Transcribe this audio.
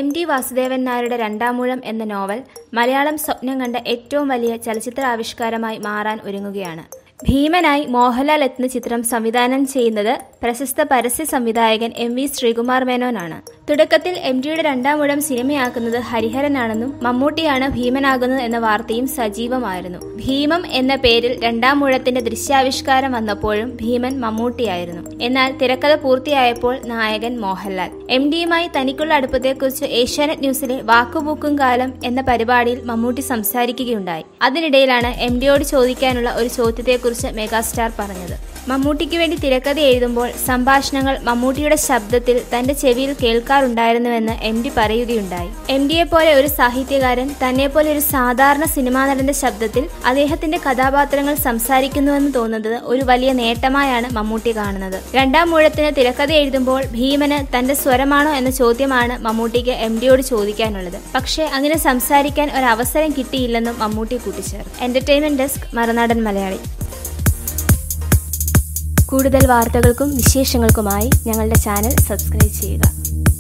M T Vasudevan നായരുടെ രണ്ടാമൂഴം എന്ന novel Malayalam സ്വപ്നം കണ്ട ഏറ്റവും വലിയ ചലച്ചിത്ര ആവിഷ്കാരമായി മാറാൻ ഒരുങ്ങുകയാണ് ഭീമനായി മോഹൻലാൽ എത്തുന്ന ചിത്രം സംവിധാനം ചെയ്യുന്നത് പ്രശസ്ത പരസ്യ സംവിധായകൻ എം വി ശ്രീകുമാർ മേനോനാണ് തുടക്കത്തിൽ എം ടിയുടെ രണ്ടാമൂഴം സിനിമയാക്കുന്നത് ഹരിഹരനാണെന്നും മമ്മൂട്ടിയാണ് ഭീമനാകുന്നത് എന്ന വാർത്തയും സജീവമായിരുന്നു ഭീമം എന്ന പേരിൽ രണ്ടാമൂഴത്തിന്റെ ദൃശ്യാവിഷ്കാരം വന്നപ്പോഴും ഭീമൻ മമ്മൂട്ടിയായിരുന്നു എന്നാൽ തിരക്കഥ പൂർത്തിയായപ്പോൾ നായകൻ മോഹൻലാൽ എം ഡിയുമായി തനിക്കുള്ള അടുപ്പത്തെക്കുറിച്ച് ഏഷ്യാനെറ്റ് ന്യൂസിലെ വാക്കുപൂക്കും കാലം എന്ന പരിപാടിയിൽ മമ്മൂട്ടി സംസാരിക്കുകയുണ്ടായി അതിനിടയിലാണ് എം ഡിയോട് ചോദിക്കാനുള്ള ഒരു ചോദ്യത്തെക്കുറിച്ച് മെഗാസ്റ്റാർ പറഞ്ഞത് മമ്മൂട്ടിക്ക് വേണ്ടി തിരക്കഥ എഴുതുമ്പോൾ സംഭാഷണങ്ങൾ മമ്മൂട്ടിയുടെ ശബ്ദത്തിൽ തന്റെ ചെവിയിൽ കേൾക്കാറുണ്ടായിരുന്നുവെന്ന് എം ഡി പറയുകയുണ്ടായി എം ഡിയെ പോലെ ഒരു സാഹിത്യകാരൻ തന്നെ പോലെ ഒരു സാധാരണ സിനിമാ നടന്റെ ശബ്ദത്തിൽ അദ്ദേഹത്തിന്റെ കഥാപാത്രങ്ങൾ സംസാരിക്കുന്നുവെന്ന് തോന്നുന്നത് ഒരു വലിയ നേട്ടമായാണ് മമ്മൂട്ടി കാണുന്നത് രണ്ടാം മൂഴത്തിന് തിരക്കഥ എഴുതുമ്പോൾ ഭീമന് തന്റെ സ്വരമാണോ എന്ന ചോദ്യമാണ് മമ്മൂട്ടിക്ക് എം ഡിയോട് ചോദിക്കാനുള്ളത് പക്ഷേ അങ്ങനെ സംസാരിക്കാൻ ഒരു അവസരം കിട്ടിയില്ലെന്നും മമ്മൂട്ടി കൂട്ടിച്ചേർത്തു എന്റർടൈൻമെന്റ് ഡെസ്ക് മറുനാടൻ മലയാളി കൂടുതൽ വാർത്തകൾക്കും വിശേഷങ്ങൾക്കുമായി ഞങ്ങളുടെ ചാനൽ സബ്സ്ക്രൈബ് ചെയ്യുക